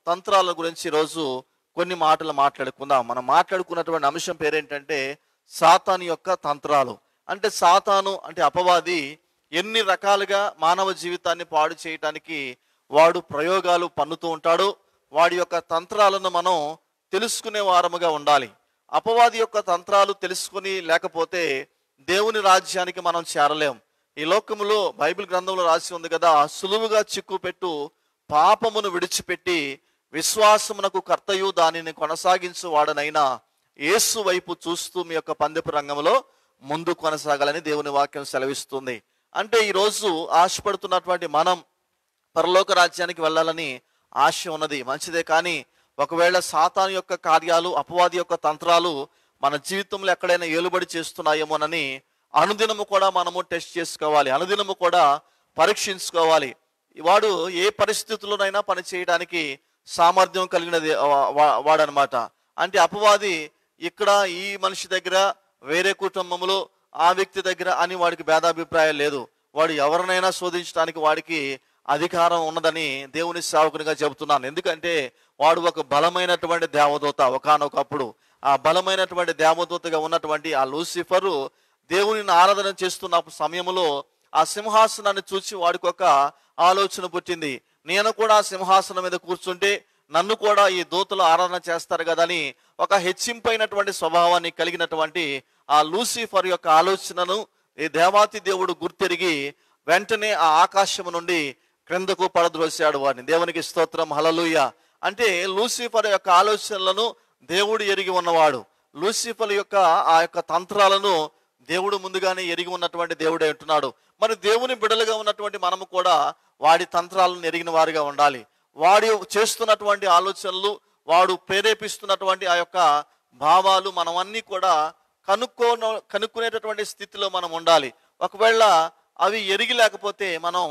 తంత్రాల గురించి ఈరోజు కొన్ని మాటలు మాట్లాడుకుందాం మనం మాట్లాడుకున్నటువంటి అంశం పేరేంటంటే సాతాను యొక్క తంత్రాలు అంటే సాతాను అంటే అపవాది ఎన్ని రకాలుగా మానవ జీవితాన్ని పాడు చేయటానికి వాడు ప్రయోగాలు పన్నుతూ ఉంటాడు వాడి యొక్క తంత్రాలను మనం తెలుసుకునే వారముగా ఉండాలి అపవాది యొక్క తంత్రాలు తెలుసుకుని లేకపోతే దేవుని రాజ్యానికి మనం చేరలేం ఈ లోకములో బైబిల్ గ్రంథంలో రాసి ఉంది కదా సులువుగా చిక్కుపెట్టు పాపమును విడిచిపెట్టి విశ్వాసమునకు కర్తయు దానిని కొనసాగించు వాడనైనా యేసు వైపు చూస్తూ మీ యొక్క పందెపు రంగంలో ముందు కొనసాగాలని దేవుని వాక్యం సెలవిస్తుంది అంటే ఈరోజు ఆశపడుతున్నటువంటి మనం పరలోక రాజ్యానికి వెళ్ళాలని ఆశ ఉన్నది మంచిదే కానీ ఒకవేళ సాతాను యొక్క కార్యాలు అపవాది యొక్క తంత్రాలు మన జీవితంలో ఎక్కడైనా ఏలుబడి చేస్తున్నాయేమోనని అనుదినము కూడా మనము టెస్ట్ చేసుకోవాలి అనుదినము కూడా పరీక్షించుకోవాలి వాడు ఏ పరిస్థితుల్లోనైనా పని చేయడానికి సామర్థ్యం కలిగినది వా- వా- వాడనమాట అంటే అపవాది ఇక్కడ ఈ మనిషి దగ్గర వేరే కుటుంబంలో ఆ వ్యక్తి దగ్గర అని వాడికి భేదాభిప్రాయం లేదు వాడు ఎవరినైనా శోధించడానికి వాడికి అధికారం ఉన్నదని దేవుని సేవకునిగా చెబుతున్నాను ఎందుకంటే వాడు ఒక బలమైనటువంటి దేవదూత ఒకానొకప్పుడు ఆ బలమైనటువంటి దేవదూతగా ఉన్నటువంటి ఆ లూసిఫరు దేవునిని ఆరాధన చేస్తున్న సమయంలో ఆ సింహాసనాన్ని చూసి వాడికి ఒక ఆలోచన పుట్టింది నేను కూడా ఆ సింహాసనం మీద కూర్చుంటే నన్ను కూడా ఈ దూతలు ఆరాధన చేస్తారు కదా అని ఒక హెచ్చింపైనటువంటి స్వభావాన్ని కలిగినటువంటి ఆ లూసిఫర్ యొక్క ఆలోచనను ఈ దేవాతి దేవుడు గుర్తెరిగి వెంటనే ఆ ఆకాశము నుండి క్రిందకు పడద్రోశాడు వాడిని దేవునికి స్తోత్రం హలలుయ అంటే లూసిఫర్ యొక్క ఆలోచనలను దేవుడు ఎరిగి ఉన్నవాడు లూసిఫర్ యొక్క ఆ యొక్క తంత్రాలను దేవుడు ముందుగానే ఎరిగి ఉన్నటువంటి దేవుడే ఉంటున్నాడు మరి దేవుని బిడలుగా ఉన్నటువంటి మనము కూడా వాడి తంత్రాలను ఎరిగిన వారిగా ఉండాలి వాడి చేస్తున్నటువంటి ఆలోచనలు వాడు ప్రేరేపిస్తున్నటువంటి ఆ యొక్క భావాలు మనం అన్నీ కూడా కనుక్కో కనుక్కునేటటువంటి స్థితిలో మనం ఉండాలి ఒకవేళ అవి ఎరిగి లేకపోతే మనం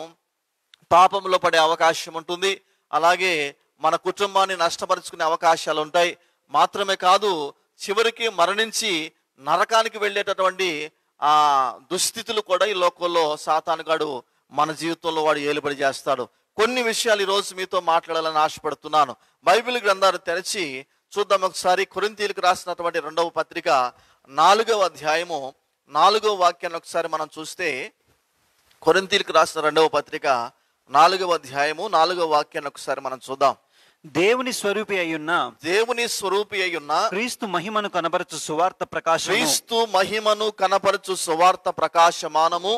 పాపంలో పడే అవకాశం ఉంటుంది అలాగే మన కుటుంబాన్ని నష్టపరుచుకునే అవకాశాలు ఉంటాయి మాత్రమే కాదు చివరికి మరణించి నరకానికి వెళ్ళేటటువంటి ఆ దుస్థితులు కూడా ఈ లోకంలో సాతానుగాడు మన జీవితంలో వాడు ఏలుబడి చేస్తాడు కొన్ని విషయాలు ఈరోజు మీతో మాట్లాడాలని ఆశపడుతున్నాను బైబిల్ గ్రంథాన్ని తెరిచి చూద్దాం ఒకసారి కొరింతీలకు రాసినటువంటి రెండవ పత్రిక నాలుగవ అధ్యాయము నాలుగవ వాక్యాన్ని ఒకసారి మనం చూస్తే కొరింతీలకు రాసిన రెండవ పత్రిక నాలుగవ అధ్యాయము నాలుగవ వాక్యాన్ని ఒకసారి మనం చూద్దాం దేవుని స్వరూపి అయ్యున్న దేవుని స్వరూపి అయ్యున్న క్రీస్తు మహిమను కనబరచు సువార్త ప్రకాశం క్రీస్తు మహిమను కనపరచు సువార్త ప్రకాశమానము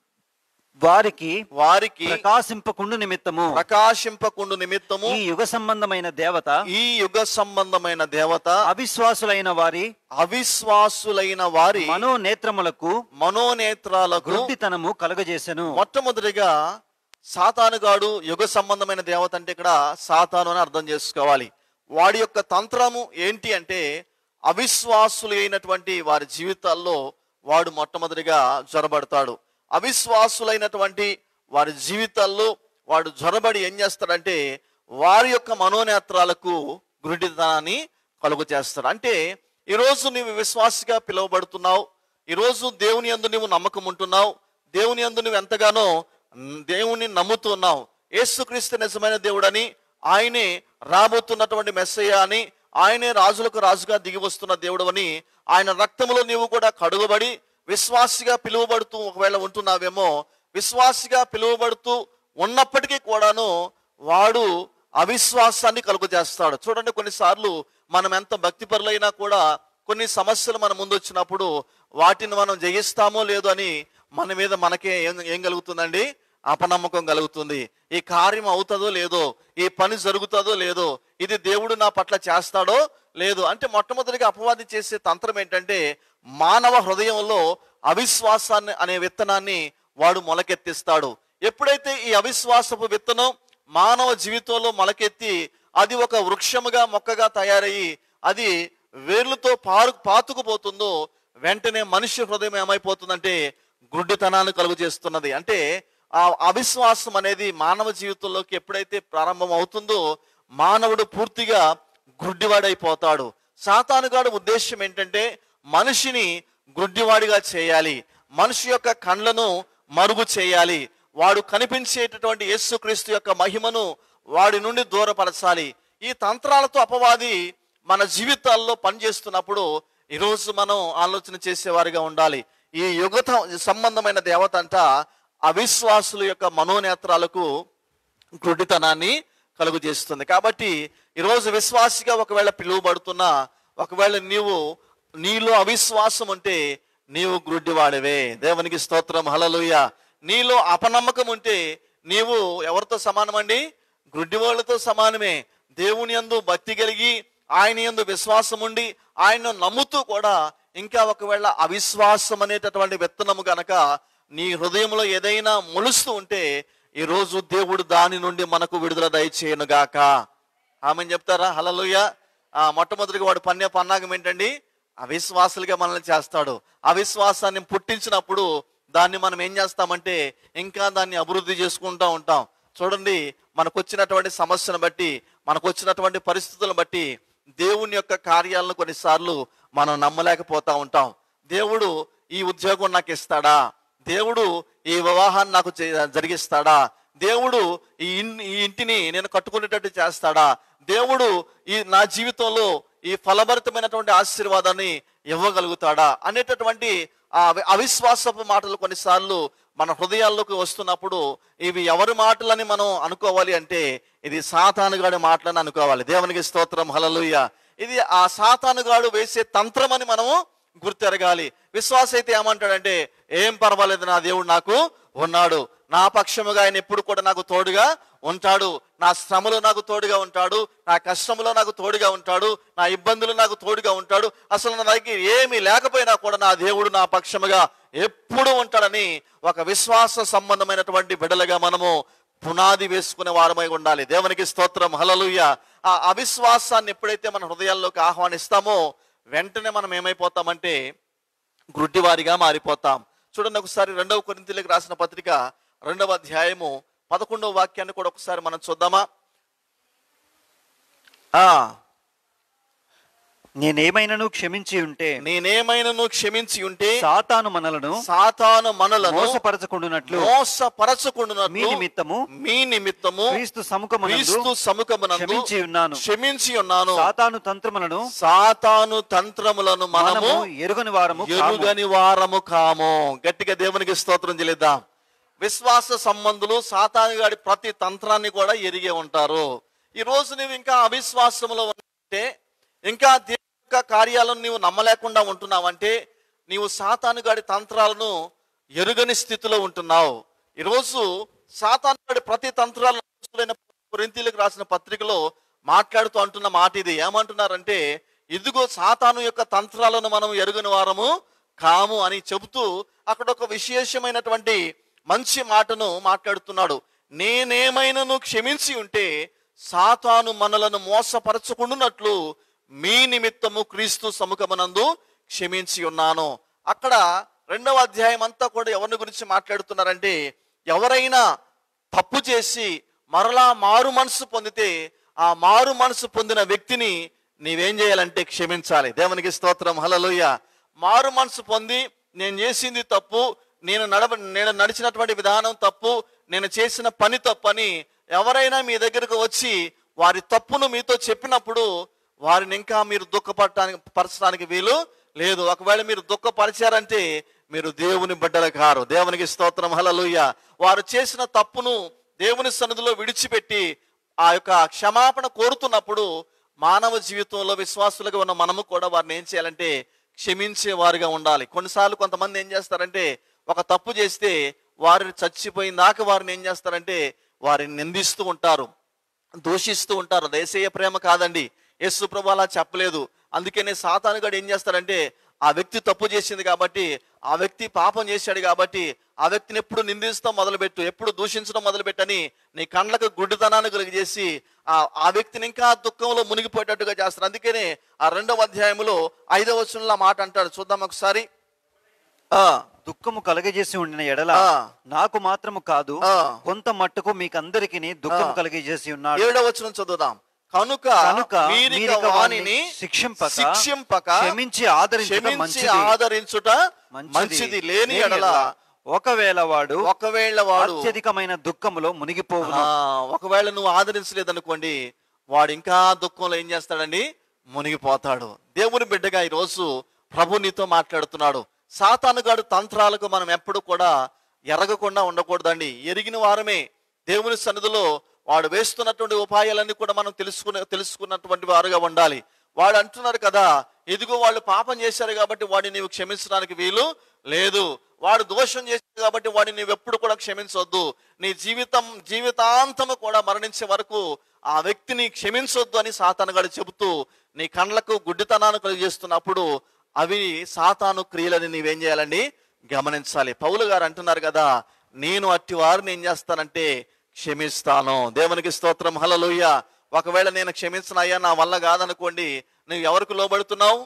వారికి వారికి ప్రకాశింపకుండు నిమిత్తము ప్రకాశింపకుండు నిమిత్తము ఈ యుగ సంబంధమైన దేవత ఈ యుగ సంబంధమైన దేవత అవిశ్వాసులైన వారి అవిశ్వాసులైన వారి మనోనేత్రములకు మనోనేత్రాలకు వృద్ధితనము కలుగజేసెను మొట్టమొదటిగా సాతానుగాడు యుగ సంబంధమైన దేవత అంటే ఇక్కడ సాతాను అని అర్థం చేసుకోవాలి వాడి యొక్క తంత్రము ఏంటి అంటే అవిశ్వాసులు అయినటువంటి వారి జీవితాల్లో వాడు మొట్టమొదటిగా జ్వరబడతాడు అవిశ్వాసులైనటువంటి వారి జీవితాల్లో వాడు జ్వరబడి ఏం చేస్తాడంటే వారి యొక్క మనోనేత్రాలకు గురుడితనాన్ని కలుగు చేస్తాడు అంటే ఈరోజు నీవు విశ్వాసిగా పిలువబడుతున్నావు ఈరోజు దేవుని యందు నువ్వు నమ్మకం ఉంటున్నావు దేవుని యందు నువ్వు ఎంతగానో మ్, దేవుని నమ్ముతున్నావు యేసుక్రీస్తు నిజమైన దేవుడని ఆయనే రాబోతున్నటువంటి మెస్సయ్య అని ఆయనే రాజులకు రాజుగా దిగి వస్తున్న దేవుడు అని ఆయన రక్తములో నీవు కూడా కడుగబడి విశ్వాసిగా పిలువబడుతూ ఒకవేళ ఉంటున్నావేమో విశ్వాసిగా పిలువబడుతూ ఉన్నప్పటికీ కూడాను వాడు అవిశ్వాసాన్ని కలుగు చేస్తాడు చూడండి కొన్నిసార్లు మనం ఎంత భక్తిపరులైనా కూడా కొన్ని సమస్యలు మన ముందు వచ్చినప్పుడు వాటిని మనం జయిస్తామో లేదో అని మన మీద మనకే ఏం ఏం కలుగుతుందండి అపనమ్మకం కలుగుతుంది ఈ కార్యం అవుతుందో లేదో ఈ పని జరుగుతుందో లేదో ఇది దేవుడు నా పట్ల చేస్తాడో లేదు అంటే మొట్టమొదటిగా అపవాది చేసే తంత్రం ఏంటంటే మానవ హృదయంలో అవిశ్వాసాన్ని అనే విత్తనాన్ని వాడు మొలకెత్తిస్తాడు ఎప్పుడైతే ఈ అవిశ్వాసపు విత్తనం మానవ జీవితంలో మొలకెత్తి అది ఒక వృక్షముగా మొక్కగా తయారయ్యి అది వేర్లతో పారు పాతుకుపోతుందో వెంటనే మనిషి హృదయం ఏమైపోతుందంటే గుడ్డితనాన్ని కలుగు చేస్తున్నది అంటే ఆ అవిశ్వాసం అనేది మానవ జీవితంలోకి ఎప్పుడైతే ప్రారంభం అవుతుందో మానవుడు పూర్తిగా గుడ్డివాడైపోతాడు సాతానుగాడు ఉద్దేశం ఏంటంటే మనిషిని గుడ్డివాడిగా చేయాలి మనిషి యొక్క కండ్లను మరుగు చేయాలి వాడు కనిపించేటటువంటి యేసుక్రీస్తు యొక్క మహిమను వాడి నుండి దూరపరచాలి ఈ తంత్రాలతో అపవాది మన జీవితాల్లో పనిచేస్తున్నప్పుడు ఈరోజు మనం ఆలోచన చేసేవారిగా ఉండాలి ఈ యుగత సంబంధమైన దేవత అంట అవిశ్వాసుల యొక్క మనోనేత్రాలకు గుడ్డితనాన్ని కలుగు చేస్తుంది కాబట్టి ఈరోజు విశ్వాసిగా ఒకవేళ పిలువబడుతున్నా ఒకవేళ నీవు నీలో అవిశ్వాసం ఉంటే నీవు గుడ్డివాడివే దేవునికి స్తోత్రం హలలుయ నీలో అపనమ్మకం ఉంటే నీవు ఎవరితో సమానమండి గుడ్డివాళ్ళతో సమానమే దేవుని యందు భక్తి కలిగి ఆయన యందు విశ్వాసం ఉండి ఆయన్ను నమ్ముతూ కూడా ఇంకా ఒకవేళ అవిశ్వాసం అనేటటువంటి విత్తనము గనక నీ హృదయంలో ఏదైనా మొలుస్తూ ఉంటే ఈ రోజు దేవుడు దాని నుండి మనకు విడుదల దయచేయను గాక ఆమె చెప్తారా హలలుయ ఆ మొట్టమొదటిగా వాడు పన్నే పన్నాగం ఏంటండి అవిశ్వాసులుగా మనల్ని చేస్తాడు అవిశ్వాసాన్ని పుట్టించినప్పుడు దాన్ని మనం ఏం చేస్తామంటే ఇంకా దాన్ని అభివృద్ధి చేసుకుంటూ ఉంటాం చూడండి మనకు వచ్చినటువంటి సమస్యను బట్టి మనకు వచ్చినటువంటి పరిస్థితులను బట్టి దేవుని యొక్క కార్యాలను కొన్నిసార్లు మనం నమ్మలేకపోతా ఉంటాం దేవుడు ఈ ఉద్యోగం నాకు ఇస్తాడా దేవుడు ఈ వివాహాన్ని నాకు చే- జరిగిస్తాడా దేవుడు ఈ ఇన్- ఈ ఇంటిని నేను కట్టుకునేటట్టు చేస్తాడా దేవుడు ఈ నా జీవితంలో ఈ ఫలభరితమైనటువంటి ఆశీర్వాదాన్ని ఇవ్వగలుగుతాడా అనేటటువంటి ఆ అవి- అవిశ్వాసపు మాటలు కొన్నిసార్లు మన హృదయాల్లోకి వస్తున్నప్పుడు ఇవి ఎవరి మాటలని మనం అనుకోవాలి అంటే ఇది సాతానుగాడి మాటలని అనుకోవాలి దేవునికి స్తోత్రం హలలుయ ఇది ఆ సాతానుగాడు వేసే తంత్రం అని మనము గుర్తెరగాలి విశ్వాస అయితే ఏమంటాడంటే ఏం పర్వాలేదు నా దేవుడు నాకు ఉన్నాడు నా పక్షముగా ఆయన ఎప్పుడు కూడా నాకు తోడుగా ఉంటాడు నా శ్రమలో నాకు తోడుగా ఉంటాడు నా కష్టములో నాకు తోడుగా ఉంటాడు నా ఇబ్బందులు నాకు తోడుగా ఉంటాడు అసలు నా దగ్గర ఏమీ లేకపోయినా కూడా నా దేవుడు నా పక్షముగా ఎప్పుడు ఉంటాడని ఒక విశ్వాస సంబంధమైనటువంటి బిడలుగా మనము పునాది వేసుకునే వారమై ఉండాలి దేవునికి స్తోత్రం హలలుయ ఆ అవిశ్వాసాన్ని ఎప్పుడైతే మన హృదయాల్లోకి ఆహ్వానిస్తామో వెంటనే మనం ఏమైపోతామంటే గుడ్డివారిగా మారిపోతాం చూడండి ఒకసారి రెండవ కొరింతలకు రాసిన పత్రిక రెండవ అధ్యాయము పదకొండవ వాక్యాన్ని కూడా ఒకసారి మనం చూద్దామా ఆ నేనేమైనను క్షమించి ఉంటే నేనేమైనను క్షమించి ఉంటే సాతాను మనలను సాతాను మనలను మోసపరచకుండునట్లు మోసపరచకుండునట్లు మీ నిమిత్తము మీ నిమిత్తము క్రీస్తు సముఖమునందు క్రీస్తు సముఖమునందు క్షమించి ఉన్నాను క్షమించి ఉన్నాను సాతాను తంత్రములను సాతాను తంత్రములను మనము మనము ఎరుగని వారము కాము. ఎరుగని వారము కాము గట్టిగా దేవునికి స్తోత్రం చెల్లిద్దాం విశ్వాస సంబంధులు సాతానుగాడి ప్రతి తంత్రాన్ని కూడా ఎరిగే ఉంటారు ఈ రోజు నువ్వు ఇంకా అవిశ్వాసంలో ఉంటే ఇంకా దేవుని యొక్క కార్యాలను నీవు నమ్మలేకుండా ఉంటున్నావంటే నీవు సాతానుగాడి తంత్రాలను ఎరుగని స్థితిలో ఉంటున్నావు ఈరోజు సాతానుగాడి ప్రతి తంత్రాలను అపోస్తలుడైన కొరింథీయులకు రాసిన పత్రికలో మాట్లాడుతూ అంటున్న మాట ఇది ఏమంటున్నారంటే ఇదిగో సాతాను యొక్క తంత్రాలను మనం ఎరుగని వారము కాము అని చెబుతూ అక్కడ ఒక విశేషమైనటువంటి మంచి మాటను మాట్లాడుతున్నాడు నేనేమైనను క్షమించి ఉంటే సాతాను మనలను మోసపరచుకుంటున్నట్లు మీ నిమిత్తము క్రీస్తు సముఖమనందు క్షమించి ఉన్నాను అక్కడ రెండవ అధ్యాయం అంతా కూడా ఎవరిని గురించి మాట్లాడుతున్నారంటే ఎవరైనా తప్పు చేసి మరలా మారు మనసు పొందితే ఆ మారు మనసు పొందిన వ్యక్తిని నీవేం చేయాలంటే క్షమించాలి దేవునికి స్తోత్రం హలలోయ మారు మనసు పొంది నేను చేసింది తప్పు నేను నడవ నేను నడిచినటువంటి విధానం తప్పు నేను చేసిన పని తప్పు అని ఎవరైనా మీ దగ్గరకు వచ్చి వారి తప్పును మీతో చెప్పినప్పుడు వారిని ఇంకా మీరు దుఃఖపడటానికి పరచడానికి వీలు లేదు ఒకవేళ మీరు దుఃఖపరిచారంటే మీరు దేవుని బిడ్డలు కారు దేవునికి స్తోత్రం హలలుయ వారు చేసిన తప్పును దేవుని సన్నిధిలో విడిచిపెట్టి ఆ యొక్క క్షమాపణ కోరుతున్నప్పుడు మానవ జీవితంలో విశ్వాసులుగా ఉన్న మనము కూడా వారిని ఏం చేయాలంటే క్షమించే వారిగా ఉండాలి కొన్నిసార్లు కొంతమంది ఏం చేస్తారంటే ఒక తప్పు చేస్తే వారిని చచ్చిపోయిందాక వారిని ఏం చేస్తారంటే వారిని నిందిస్తూ ఉంటారు దూషిస్తూ ఉంటారు దేశీయ ప్రేమ కాదండి యేసు ప్రభు అలా చెప్పలేదు అందుకనే సాతానుగాడు ఏం చేస్తాడంటే ఆ వ్యక్తి తప్పు చేసింది కాబట్టి ఆ వ్యక్తి పాపం చేశాడు కాబట్టి ఆ వ్యక్తిని ఎప్పుడు నిందిస్తాం మొదలుపెట్టు ఎప్పుడు దూషించడం మొదలుపెట్టని నీ కండ్లకు గుడ్డితనాన్ని కలిగజేసి ఆ ఆ వ్యక్తిని ఇంకా దుఃఖంలో మునిగిపోయేటట్టుగా చేస్తారు అందుకనే ఆ రెండవ అధ్యాయంలో ఐదవ వచనంలో ఆ మాట అంటాడు చూద్దాం ఒకసారి ఆ దుఃఖము కలగజేసి ఉండిన ఎడల ఆ. నాకు మాత్రము కాదు ఆ. కొంత మట్టుకు మీకందరికీ దుఃఖము ఆ. కలగజేసి ఉన్నాడు ఏడవ వచనం చదువుదాం కనుక కనుక మీరిక మీరిక వానిని వానిని శిక్షింపక, శిక్షింపక క్షమించి ఆదరించుట క్షమించి మంచిది. ఆదరించుట మంచిది లేని ఎడల ఒకవేళ వాడు ఒకవేళ వాడు అత్యధికమైన దుఃఖములో మునిగిపోవును ఆ, ఒకవేళ నువ్వు ఆదరించలేదనుకోండి వాడు ఇంకా దుఃఖంలో ఏం చేస్తాడండి మునిగిపోతాడు దేవుని బిడ్డగా ఈరోజు ప్రభు నీతో మాట్లాడుతున్నాడు సాతానుగాడు తంత్రాలకు మనం ఎప్పుడు కూడా ఎరగకుండా ఉండకూడదండి ఎరిగిన వారమే దేవుని సన్నిధిలో వాడు వేస్తున్నటువంటి ఉపాయాలన్నీ కూడా మనం తెలుసుకునే తెలుసుకున్నటువంటి వారుగా ఉండాలి వాడు అంటున్నాడు కదా ఇదిగో వాళ్ళు పాపం చేశారు కాబట్టి వాడిని నీవు క్షమించడానికి వీలు లేదు వాడు దోషం చేశాడు కాబట్టి వాడిని నీవు ఎప్పుడు కూడా క్షమించొద్దు నీ జీవితం జీవితాంతము కూడా మరణించే వరకు ఆ వ్యక్తిని క్షమించొద్దు అని సాతానుగాడు చెబుతూ నీ కండ్లకు గుడ్డితనాన్ని కలిగిస్తున్నప్పుడు అవి సాతాను క్రియలని నీవేం చేయాలండి గమనించాలి పౌలు గారు అంటున్నారు కదా నేను అట్టి వారిని ఏం చేస్తానంటే క్షమిస్తాను దేవునికి స్తోత్రం హలలుయ్య ఒకవేళ నేను క్షమించనయ్యా నా వల్ల కాదనుకోండి నువ్వు ఎవరికి లోబడుతున్నావు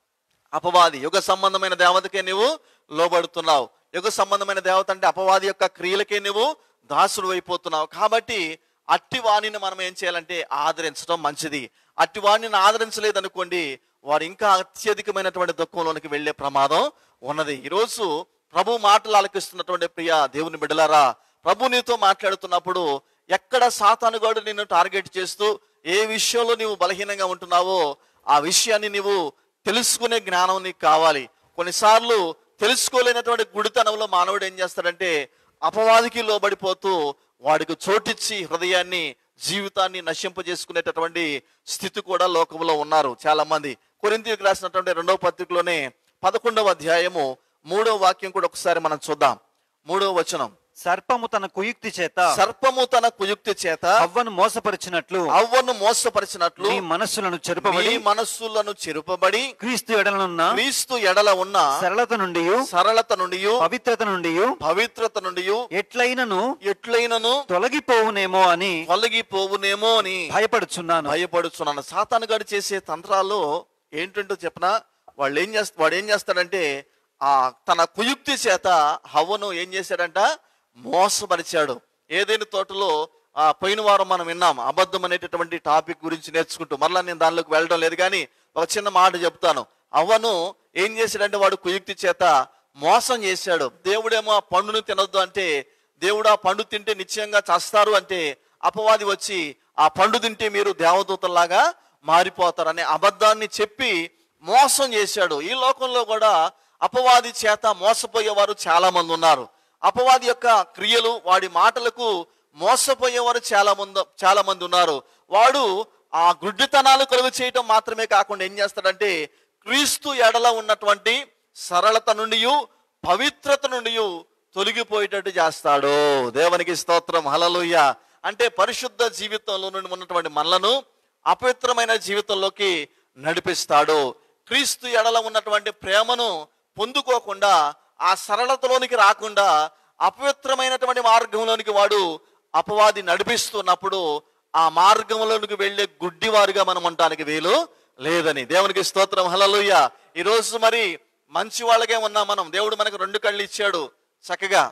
అపవాది యుగ సంబంధమైన దేవతకే నువ్వు లోబడుతున్నావు యుగ సంబంధమైన దేవత అంటే అపవాది యొక్క క్రియలకే నువ్వు దాసుడు అయిపోతున్నావు కాబట్టి అట్టి వాణిని మనం ఏం చేయాలంటే ఆదరించడం మంచిది అట్టి వాణిని ఆదరించలేదనుకోండి వారు ఇంకా అత్యధికమైనటువంటి దుఃఖంలోనికి వెళ్ళే ప్రమాదం ఉన్నది ఈరోజు ప్రభు మాటలు ఆలకిస్తున్నటువంటి ప్రియ దేవుని బిడ్డలారా ప్రభు నీతో మాట్లాడుతున్నప్పుడు ఎక్కడ సాతానుగాడు నిన్ను టార్గెట్ చేస్తూ ఏ విషయంలో నీవు బలహీనంగా ఉంటున్నావో ఆ విషయాన్ని నీవు తెలుసుకునే జ్ఞానం నీకు కావాలి కొన్నిసార్లు తెలుసుకోలేనటువంటి గుడితనంలో మానవుడు ఏం చేస్తాడంటే అపవాదికి లోబడిపోతూ వాడికి చోటిచ్చి హృదయాన్ని జీవితాన్ని నశింపజేసుకునేటటువంటి స్థితి కూడా లోకంలో ఉన్నారు చాలా మంది కొరింతీకి రాసినటువంటి రెండవ పత్రికలోనే పదకొండవ అధ్యాయము మూడవ వాక్యం కూడా ఒకసారి మనం చూద్దాం మూడవ వచనం సర్పము తన కుయుక్తి చేత సర్పము తన కుయుక్తి చేత అవ్వను మోసపరిచినట్లు అవ్వను మోసపరిచినట్లు నీ మనస్సులను చెరుపబడి మీ మనస్సులను చెరుపబడి క్రీస్తు ఎడలనున్న క్రీస్తు ఎడల ఉన్న సరళత నుండి సరళత నుండి పవిత్రత నుండి పవిత్రత నుండి ఎట్లయినను ఎట్లయినను తొలగిపోవునేమో అని తొలగిపోవునేమో అని భయపడుచున్నాను భయపడుచున్నాను సాతాను గారు చేసే తంత్రాలు ఏంటంటో చెప్పనా వాళ్ళు ఏం చేస్తా వాడు ఏం చేస్తాడంటే ఆ తన కుయుక్తి చేత హవ్వను ఏం చేశాడంట మోసపరిచాడు ఏదైనా తోటలో ఆ పోయిన వారం మనం విన్నాం అబద్ధం అనేటటువంటి టాపిక్ గురించి నేర్చుకుంటూ మరలా నేను దానిలోకి వెళ్ళడం లేదు కానీ ఒక చిన్న మాట చెప్తాను అవ్వను ఏం చేశాడంటే వాడు కుయుక్తి చేత మోసం చేశాడు దేవుడేమో ఆ పండును తినొద్దు అంటే దేవుడు ఆ పండు తింటే నిశ్చయంగా చస్తారు అంటే అపవాది వచ్చి ఆ పండు తింటే మీరు దేవదూతల్లాగా మారిపోతారు అనే అబద్ధాన్ని చెప్పి మోసం చేశాడు ఈ లోకంలో కూడా అపవాది చేత మోసపోయేవారు చాలా మంది ఉన్నారు అపవాది యొక్క క్రియలు వాడి మాటలకు మోసపోయేవారు చాలా మంది చాలా మంది ఉన్నారు వాడు ఆ గుడ్డితనాలు కలుగు చేయటం మాత్రమే కాకుండా ఏం చేస్తాడంటే క్రీస్తు ఎడల ఉన్నటువంటి సరళత నుండి పవిత్రత నుండి తొలగిపోయేటట్టు చేస్తాడు దేవునికి స్తోత్రం హలలుయ్య అంటే పరిశుద్ధ జీవితంలో నుండి ఉన్నటువంటి మనలను అపవిత్రమైన జీవితంలోకి నడిపిస్తాడు క్రీస్తు ఎడల ఉన్నటువంటి ప్రేమను పొందుకోకుండా ఆ సరళతలోనికి రాకుండా అపవిత్రమైనటువంటి మార్గంలోనికి వాడు అపవాది నడిపిస్తున్నప్పుడు ఆ మార్గంలోనికి వెళ్ళే గుడ్డివారుగా మనం ఉండటానికి వీలు లేదని దేవునికి స్తోత్రం హలలుయ్య ఈరోజు మరి మంచి వాళ్ళకే ఉన్నాం మనం దేవుడు మనకు రెండు కళ్ళు ఇచ్చాడు చక్కగా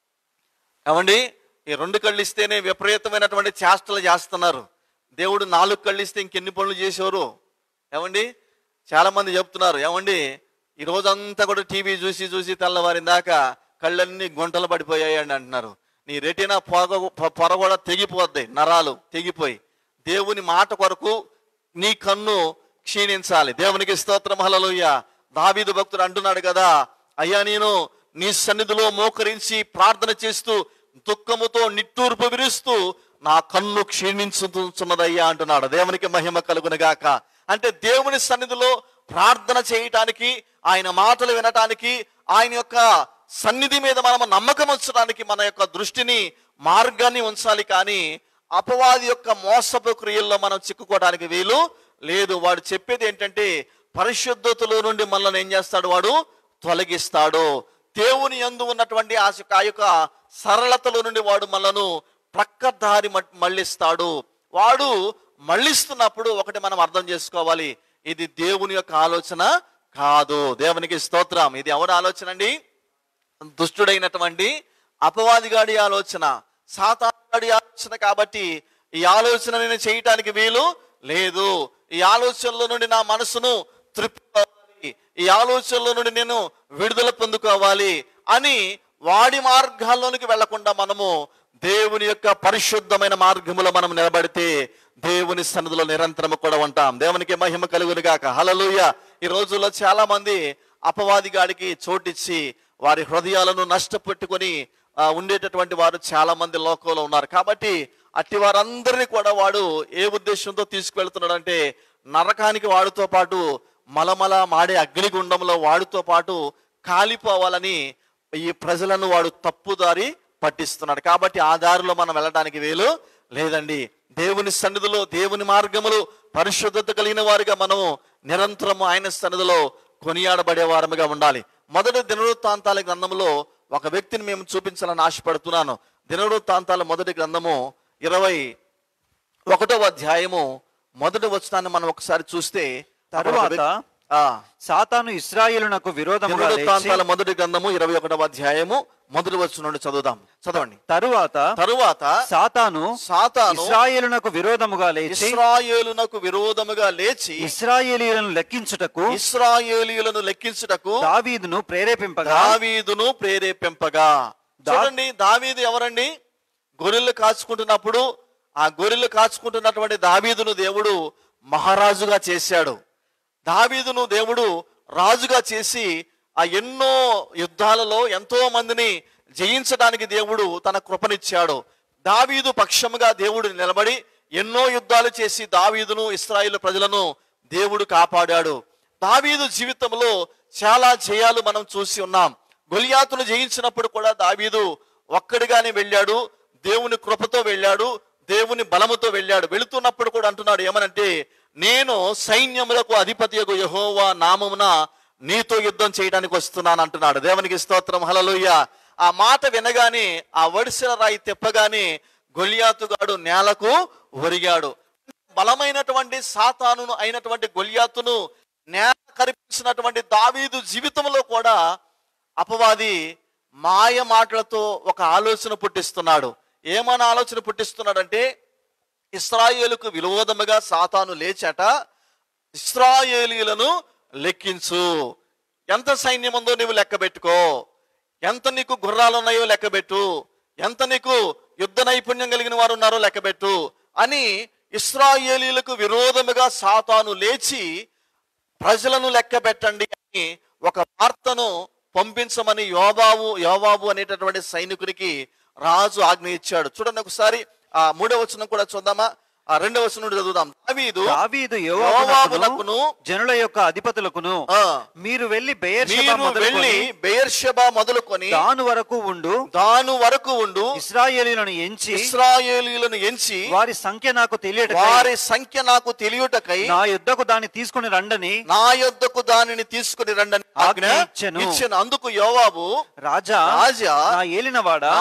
ఏమండి ఈ రెండు కళ్ళు ఇస్తేనే విపరీతమైనటువంటి చేష్టలు చేస్తున్నారు దేవుడు నాలుగు కళ్ళు ఇస్తే ఇంకెన్ని పనులు చేసేవారు ఏమండి చాలా మంది చెప్తున్నారు ఏమండి ఈ రోజంతా కూడా టీవీ చూసి చూసి తెల్లవారిన దాకా కళ్ళన్నీ గుంటలు పడిపోయాయి అని అంటున్నారు నీ రెటీనా పొగ పొ- పొర కూడా తెగిపోద్ది నరాలు తెగిపోయి దేవుని మాట కొరకు నీ కన్ను క్షీణించాలి దేవునికి స్తోత్రం హలలుయ్య దావీదు భక్తుడు అంటున్నాడు కదా అయ్యా నేను నీ సన్నిధిలో మోకరించి ప్రార్థన చేస్తూ దుఃఖముతో నిట్టూర్పు విరుస్తూ నా కన్ను క్షీణించుతున్నదయ్యా అంటున్నాడు దేవునికి మహిమ కలుగునుగాక అంటే దేవుని సన్నిధిలో ప్రార్థన చేయటానికి ఆయన మాటలు వినటానికి ఆయన యొక్క సన్నిధి మీద మనం నమ్మకం ఉంచడానికి మన యొక్క దృష్టిని మార్గాన్ని ఉంచాలి కానీ అపవాది యొక్క మోసపు క్రియల్లో మనం చిక్కుకోవడానికి వీలు లేదు వాడు చెప్పేది ఏంటంటే పరిశుద్ధతలో నుండి మనల్ని ఏం చేస్తాడు వాడు తొలగిస్తాడు దేవుని యందు ఉన్నటువంటి ఆ యొక్క- ఆ యొక్క సరళతలో నుండి వాడు మనలను ప్రక్క దారి మట్- మళ్ళిస్తాడు వాడు మళ్ళిస్తున్నప్పుడు ఒకటి మనం అర్థం చేసుకోవాలి ఇది దేవుని యొక్క ఆలోచన కాదు దేవునికి స్తోత్రం ఇది ఎవరి ఆలోచన అండి దుష్టుడైనటువంటి అపవాదిగాడి ఆలోచన సాతానుగాడి ఆలోచన కాబట్టి ఈ ఆలోచన నేను చేయటానికి వీలు లేదు ఈ ఆలోచనలో నుండి నా మనసును తృప్తి ఈ ఆలోచనలో నుండి నేను విడుదల పొందుకోవాలి అని వాడి మార్గాల్లోనికి వెళ్లకుండా మనము దేవుని యొక్క పరిశుద్ధమైన మార్గములో మనం నిలబడితే దేవుని సన్నిధిలో నిరంతరము కూడా ఉంటాం దేవునికి మహిమ కలుగును గాక హలలుయ ఈ రోజుల్లో చాలా మంది అపవాది గాడికి చోటిచ్చి వారి హృదయాలను నష్టపెట్టుకొని ఆ, ఉండేటటువంటి వారు చాలా మంది లోకంలో ఉన్నారు కాబట్టి అట్టి వారందరినీ కూడా వాడు ఏ ఉద్దేశంతో తీసుకువెళ్తున్నాడు అంటే నరకానికి వాడితో పాటు మలమల మాడే అగ్నిగుండంలో వాడితో పాటు కాలిపోవాలని ఈ ప్రజలను వాడు తప్పుదారి పట్టిస్తున్నాడు కాబట్టి ఆ దారిలో మనం వెళ్ళడానికి వీలు లేదండి దేవుని సన్నిధిలో దేవుని మార్గములు పరిశుద్ధత కలిగిన వారిగా మనము నిరంతరము ఆయన సన్నిధిలో కొనియాడబడే వారముగా ఉండాలి మొదటి దినవృత్తాంతాల గ్రంథంలో ఒక వ్యక్తిని మేము చూపించాలని ఆశపడుతున్నాను దినవృత్తాంతాల మొదటి గ్రంథము ఇరవై ఒకటో అధ్యాయము మొదటి వచనాన్ని మనం ఒకసారి చూస్తే అక్కడ ఒక తరువాత వ్యక్తి- ఆ, సాతాను ఇస్రాయేలునకు విరోధముగా లేచి దినవృత్తాంతాల మొదటి గ్రంథము ఇరవై ఒకటవ అధ్యాయము మొదటి వచనం నుండి చదువుదాం చదవండి తరువాత తరువాత సాతాను సాతాను ఇస్రాయేలునకు విరోధముగా లేచి ఇస్రాయేలునకు విరోధముగా లేచి ఇస్రాయేలీలను లెక్కించుటకు ఇస్రాయేలీయులను లెక్కించుటకు దావీదును ప్రేరేపింపగా దావీదును ప్రేరేపింపగా చూడండి దావీదు ఎవరండి గొర్రెలు కాచుకుంటున్నప్పుడు ఆ గొర్రెలు కాచుకుంటున్నటువంటి దావీదును దేవుడు మహారాజుగా చేశాడు దావీదును దేవుడు రాజుగా చేసి ఆ ఎన్నో యుద్ధాలలో ఎంతో మందిని జయించడానికి దేవుడు తన కృపనిచ్చాడు దావీదు పక్షముగా దేవుడు నిలబడి ఎన్నో యుద్ధాలు చేసి దావీదును ఇస్రాయిల్ ప్రజలను దేవుడు కాపాడాడు దావీదు జీవితంలో చాలా జయాలు మనం చూసి ఉన్నాం గొలియాతును జయించినప్పుడు కూడా దావీదు ఒక్కడిగానే వెళ్ళాడు దేవుని కృపతో వెళ్ళాడు దేవుని బలముతో వెళ్ళాడు వెళుతున్నప్పుడు కూడా అంటున్నాడు ఏమనంటే నేను సైన్యములకు అధిపతి యహోవా నామమున నీతో యుద్ధం చేయడానికి వస్తున్నాను అంటున్నాడు దేవునికి స్తోత్రం హలలుయ్య ఆ మాట వినగానే ఆ వడిసెల రాయి తెప్పగానే గొలియాతుగాడు నేలకు ఒరిగాడు బలమైనటువంటి సాతానును అయినటువంటి గొలియాతును నేల కరిపించినటువంటి దావీదు జీవితంలో కూడా అపవాది మాయ మాటలతో ఒక ఆలోచన పుట్టిస్తున్నాడు ఏమని ఆలోచన పుట్టిస్తున్నాడంటే ఇస్రాయేలుకు విరోధముగా సాతాను లేచట ఇస్రాయేలీలను లెక్కించు ఎంత సైన్యం ఉందో నువ్వు లెక్క పెట్టుకో ఎంత నీకు గుర్రాలు ఉన్నాయో లెక్కబెట్టు ఎంత నీకు యుద్ధ నైపుణ్యం కలిగిన వారు ఉన్నారో లెక్కబెట్టు అని ఇస్రాయేలీలకు విరోధముగా సాతాను లేచి ప్రజలను లెక్క పెట్టండి అని ఒక వార్తను పంపించమని యోబాబు యోబాబు అనేటటువంటి సైనికునికి రాజు ఆజ్ఞ ఇచ్చాడు చూడండి ఒకసారి ఆ మూడవ వచనం కూడా చూద్దామా ఆ రెండవ వచనం నుండి చదువుదాం దావీదు దావీదు యోవాబునకును యోవాబునకును జనుల యొక్క అధిపతులకును ఆ, మీరు వెళ్లి బెయేర్షెబా మీరు మొదలుకొని వెళ్ళి బెయర్షెబా మొదలుకొని దాను వరకు ఉండు దాను వరకు ఉండు ఇస్రాయేలీలను ఎంచి ఇస్రాయేలీలను ఎంచి వారి సంఖ్య నాకు తెలియట వారి సంఖ్య నాకు తెలియుటకై నా యుద్ధకు దాన్ని తీసుకుని రండని నా యొద్దకు దానిని తీసుకుని రండని ఆజ్ఞ ఆజ్ఞ ఇచ్చెను. ఇచ్చెను అందుకు యోవాబు రాజా రాజా నా ఏలినవాడా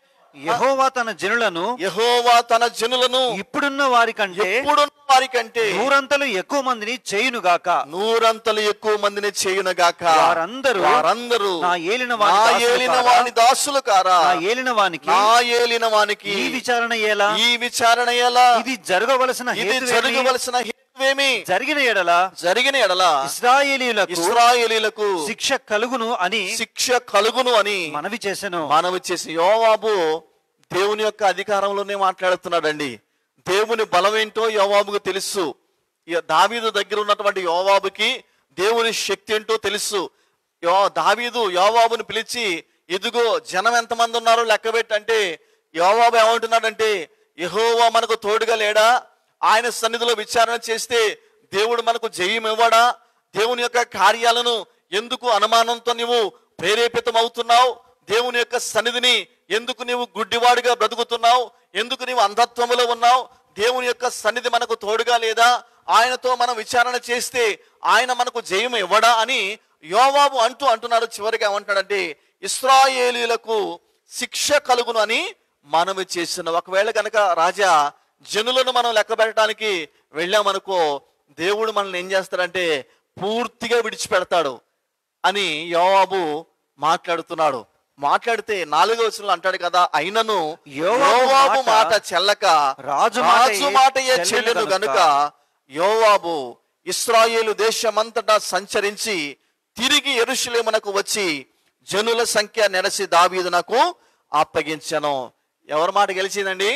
యెహోవా తన జనులను యెహోవా తన జనులను ఇప్పుడున్న వారి కంటే ఎప్పుడున్న వారికంటే నూరంతలు ఎక్కువ మందిని చేయునుగాక నూరంతలు ఎక్కువ మందిని చేయునగాక వారందరూ వారందరూ నా ఏలిన నా వాని దాసులు ఏలిన కారా? వాని దాసులు కారా నా ఏలిన వానికి నా ఏలిన వానికి ఈ విచారణ ఎలా ఈ విచారణ ఎలా ఇది జరగవలసిన ఇది హేతువేమి? జరగవలసిన హేతువేమి జరిగిన ఎడల జరిగిన ఎడల ఇస్రాయేలీలకు ఇస్రాయేలీలకు శిక్ష కలుగును అని శిక్ష కలుగును అని మనవి చేసెను మనవి చేసి యోవాబు దేవుని యొక్క అధికారంలోనే మాట్లాడుతున్నాడండి దేవుని బలం ఏంటో యోవాబుకు తెలుసు ఇక దావీదు దగ్గర ఉన్నటువంటి యోవాబుకి దేవుని శక్తి ఏంటో తెలుసు యో దావీదు యోవాబుని పిలిచి ఇదిగో జనం ఎంతమంది ఉన్నారో లెక్కబెట్టి అంటే యోవాబు ఏమంటున్నాడంటే యెహోవా మనకు తోడుగా లేడా ఆయన సన్నిధిలో విచారణ చేస్తే దేవుడు మనకు జయం ఇవ్వడా దేవుని యొక్క కార్యాలను ఎందుకు అనుమానంతో నువ్వు ప్రేరేపితమవుతున్నావు దేవుని యొక్క సన్నిధిని ఎందుకు నీవు గుడ్డివాడిగా బ్రతుకుతున్నావు ఎందుకు నీవు అంధత్వములో ఉన్నావు దేవుని యొక్క సన్నిధి మనకు తోడుగా లేదా ఆయనతో మనం విచారణ చేస్తే ఆయన మనకు జయం ఇవ్వడా అని యోవాబు అంటూ అంటున్నాడు చివరిగా ఏమంటాడంటే ఇస్రాయేలీలకు శిక్ష కలుగును అని మనము చేసిన ఒకవేళ కనుక రాజా జనులను మనం లెక్క పెట్టడానికి వెళ్ళామనుకో దేవుడు మనల్ని ఏం చేస్తాడంటే పూర్తిగా విడిచిపెడతాడు అని యోవాబు మాట్లాడుతున్నాడు మాట్లాడితే నాలుగో వచనంలో అంటాడు కదా అయినను యోవాబు యోవాబు మాట మాట చెల్లక రాజు మాటయే రాజు మాటయే చెల్లెను చెల్లెను గనుక గనుక యోవాబు ఇస్రాయేలు దేశమంతటా సంచరించి తిరిగి ఎరుషులేమునకు వచ్చి జనుల సంఖ్య నెరసి దావీదునకు అప్పగించను ఎవరి మాట గెలిచిందండి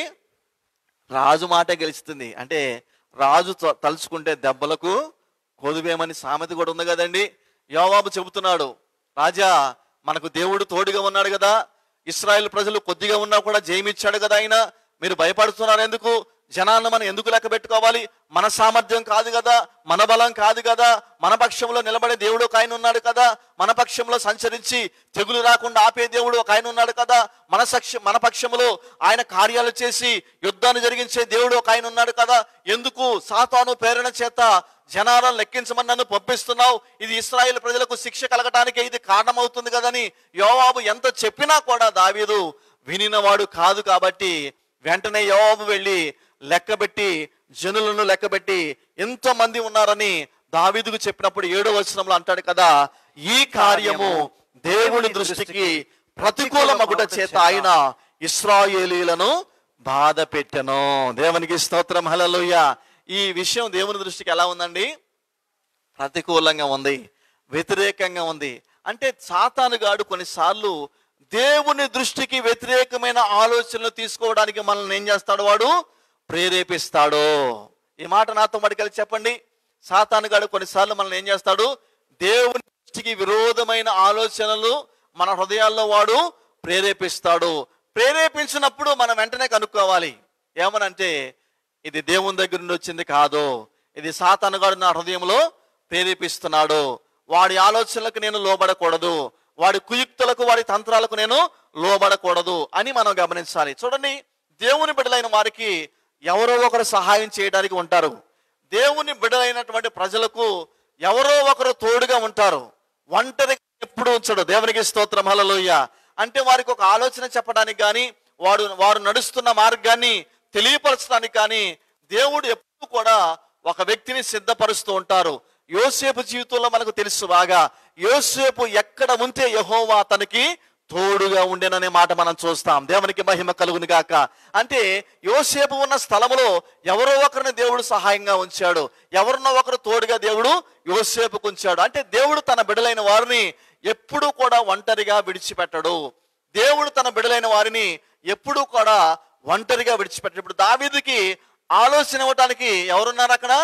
రాజు మాట గెలుస్తుంది అంటే రాజు త- తలుచుకుంటే దెబ్బలకు కొదువేమని సామెత కూడా ఉంది కదండి యోవాబు చెబుతున్నాడు రాజా మనకు దేవుడు తోడుగా ఉన్నాడు కదా ఇస్రాయేల్ ప్రజలు కొద్దిగా ఉన్నా కూడా జయమిచ్చాడు కదా ఆయన మీరు భయపడుతున్నారు ఎందుకు జనాలను మనం ఎందుకు లెక్క పెట్టుకోవాలి మన సామర్థ్యం కాదు కదా మన బలం కాదు కదా మన పక్షంలో నిలబడే దేవుడు ఒక ఆయన ఉన్నాడు కదా మన పక్షంలో సంచరించి తెగులు రాకుండా ఆపే దేవుడు ఒక ఆయన ఉన్నాడు కదా మన సక్ష మన పక్షంలో ఆయన కార్యాలు చేసి యుద్ధాన్ని జరిగించే దేవుడు ఒక ఆయన ఉన్నాడు కదా ఎందుకు సాతాను ప్రేరణ చేత జనాలను లెక్కించమని నన్ను పంపిస్తున్నావు ఇది ఇస్రాయేల్ ప్రజలకు శిక్ష కలగటానికి ఇది కారణమవుతుంది కదని యోవాబు ఎంత చెప్పినా కూడా దావీదు వినినవాడు కాదు కాబట్టి వెంటనే యోవాబు వెళ్ళి లెక్కబెట్టి జనులను లెక్కబెట్టి ఎంతమంది ఉన్నారని దావీదుకు చెప్పినప్పుడు ఏడో వచనంలో అంటాడు కదా ఈ కార్యము దేవుని దృష్టికి ప్రతికూలమగుట చేత ఆయన ఇస్రాయేలీలను బాధ పెట్టెను దేవునికి స్తోత్రం హల్లెలూయ ఈ విషయం దేవుని దృష్టికి ఎలా ఉందండి ప్రతికూలంగా ఉంది వ్యతిరేకంగా ఉంది అంటే సాతానుగాడు కొన్నిసార్లు దేవుని దృష్టికి వ్యతిరేకమైన ఆలోచనలు తీసుకోవడానికి మనల్ని ఏం చేస్తాడు వాడు ప్రేరేపిస్తాడు ఈ మాట నాతో మడికలి చెప్పండి సాతానుగాడు కొన్నిసార్లు మనల్ని ఏం చేస్తాడు దేవుని దృష్టికి విరోధమైన ఆలోచనలు మన హృదయాల్లో వాడు ప్రేరేపిస్తాడు ప్రేరేపించినప్పుడు మనం వెంటనే కనుక్కోవాలి ఏమనంటే ఇది దేవుని దగ్గర నుండి వచ్చింది కాదు ఇది సాతానుగాడు నా హృదయంలో ప్రేరేపిస్తున్నాడు వాడి ఆలోచనలకు నేను లోబడకూడదు వాడి కుయుక్తులకు వాడి తంత్రాలకు నేను లోబడకూడదు అని మనం గమనించాలి చూడండి దేవుని బిడ్డలైన వారికి ఎవరో ఒకరు సహాయం చేయడానికి ఉంటారు దేవుని బిడ్డలైనటువంటి ప్రజలకు ఎవరో ఒకరు తోడుగా ఉంటారు ఒంటరి ఎప్పుడు ఉంచడు దేవునికి స్తోత్రం హల్లెలూయ అంటే వారికి ఒక ఆలోచన చెప్పడానికి కానీ వాడు వారు నడుస్తున్న మార్గాన్ని తెలియపరచడానికి కానీ దేవుడు ఎప్పుడు కూడా ఒక వ్యక్తిని సిద్ధపరుస్తూ ఉంటారు యోసేపు జీవితంలో మనకు తెలుసు బాగా యోసేపు ఎక్కడ ఉంటే యహోవా అతనికి తోడుగా ఉండేననే మాట మనం చూస్తాం దేవునికి మహిమ కలుగును గాక అంటే యోసేపు ఉన్న స్థలములో ఎవరో ఒకరిని దేవుడు సహాయంగా ఉంచాడు ఎవరినో ఒకరు తోడుగా దేవుడు యోసేపుకు ఉంచాడు అంటే దేవుడు తన బిడలైన వారిని ఎప్పుడూ కూడా ఒంటరిగా విడిచిపెట్టడు దేవుడు తన బిడలైన వారిని ఎప్పుడూ కూడా ఒంటరిగా విడిచిపెట్టడు ఇప్పుడు దావీదుకి ఆలోచన ఇవ్వటానికి ఎవరున్నారు అక్కడ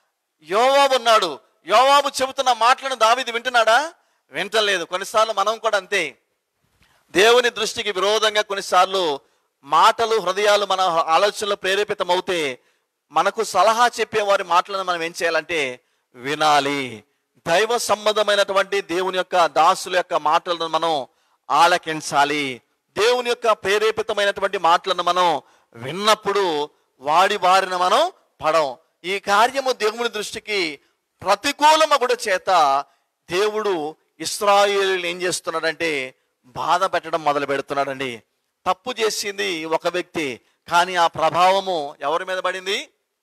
యోవాబు ఉన్నాడు యోవాబు చెబుతున్న మాటలను దావీదు వింటున్నాడా వింటలేదు కొన్నిసార్లు మనం కూడా అంతే దేవుని దృష్టికి విరోధంగా కొన్నిసార్లు మాటలు హృదయాలు మన ఆలోచనలు ప్రేరేపితమవుతే మనకు సలహా చెప్పే వారి మాటలను మనం ఏం చేయాలంటే వినాలి దైవ సంబంధమైనటువంటి దేవుని యొక్క దాసుల యొక్క మాటలను మనం ఆలకించాలి దేవుని యొక్క ప్రేరేపితమైనటువంటి మాటలను మనం విన్నప్పుడు వాడి బారిన మనం పడం ఈ కార్యము దేవుని దృష్టికి ప్రతికూలమగుడ చేత దేవుడు ఇస్రాయేలీలు ఏం చేస్తున్నాడంటే బాధ పెట్టడం మొదలు పెడుతున్నాడండి తప్పు చేసింది ఒక వ్యక్తి కానీ ఆ ప్రభావము ఎవరి మీద పడింది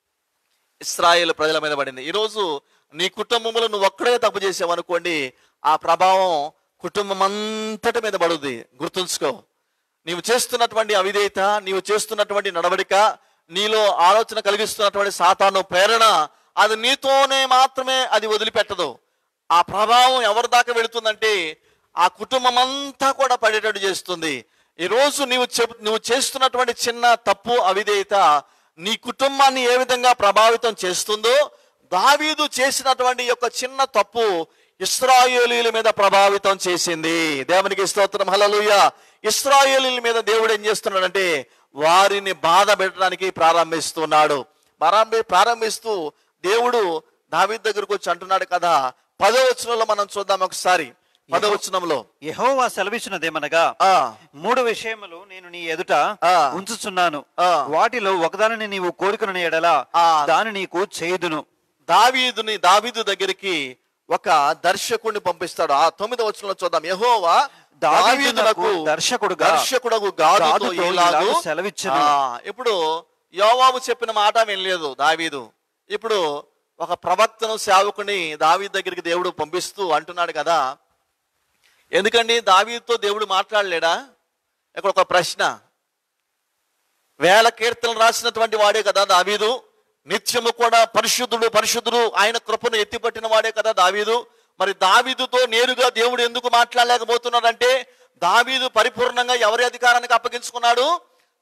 ఇస్రాయేల్ ప్రజల మీద పడింది ఈరోజు నీ కుటుంబంలో నువ్వు ఒక్కడే తప్పు చేసావు అనుకోండి ఆ ప్రభావం కుటుంబం అంతటి మీద పడుద్ది గుర్తుంచుకో నీవు చేస్తున్నటువంటి అవిధేయత నీవు చేస్తున్నటువంటి నడవడిక నీలో ఆలోచన కలిగిస్తున్నటువంటి సాతాను ప్రేరణ అది నీతోనే మాత్రమే అది వదిలిపెట్టదు ఆ ప్రభావం ఎవరి దాకా వెళుతుందంటే ఆ కుటుంబం అంతా కూడా పడేటట్టు చేస్తుంది ఈరోజు నీవు చెప్ నువ్వు చేస్తున్నటువంటి చిన్న తప్పు అవిధేయత నీ కుటుంబాన్ని ఏ విధంగా ప్రభావితం చేస్తుందో దావీదు చేసినటువంటి ఈ యొక్క చిన్న తప్పు ఇస్రాయేలీల మీద ప్రభావితం చేసింది దేవునికి స్తోత్రం హల్లెలూయ ఇస్రాయేలీల మీద దేవుడు ఏం చేస్తున్నాడంటే వారిని బాధ పెట్టడానికి ప్రారంభిస్తున్నాడు ప్రారంభి ప్రారంభిస్తూ దేవుడు దావీదు దగ్గరకు వచ్చి అంటున్నాడు కదా పదో వచనంలో మనం చూద్దాం ఒకసారి పదో వచనంలో యెహోవా సెలవిచ్చినదేమనగా ఆ మూడు విషయములు నేను నీ ఎదుట ఆ. ఉంచుచున్నాను ఆ. వాటిలో ఒకదానిని నీవు కోరుకుని ఎడల ఆ. దాని నీకు చేయుదును దావీదుని దావీదు దగ్గరికి ఒక దర్శకుడిని పంపిస్తాడు ఆ తొమ్మిదో వచనంలో చూద్దాం యెహోవా దావీదునకు దావీదునకు దర్శకుడుగా దర్శకుడగు గాదుతో గాదుతో ఇలాగు ఇలాగు సెలవిచ్చెను. ఆ, ఇప్పుడు యోవాబు చెప్పిన మాట వినలేదు దావీదు ఇప్పుడు ఒక ప్రవక్తను సేవకుని దావీదు దగ్గరికి దేవుడు పంపిస్తూ అంటున్నాడు కదా ఎందుకండి దావీదుతో దేవుడు మాట్లాడలేడా ఇక్కడ ఒక ప్రశ్న వేల కీర్తనలు రాసినటువంటి వాడే కదా దావీదు నిత్యము కూడా పరిశుద్ధుడు పరిశుద్ధుడు ఆయన కృపను ఎత్తిపట్టిన వాడే కదా దావీదు మరి దావీదుతో నేరుగా దేవుడు ఎందుకు మాట్లాడలేకపోతున్నాడంటే దావీదు పరిపూర్ణంగా ఎవరి అధికారానికి అప్పగించుకున్నాడు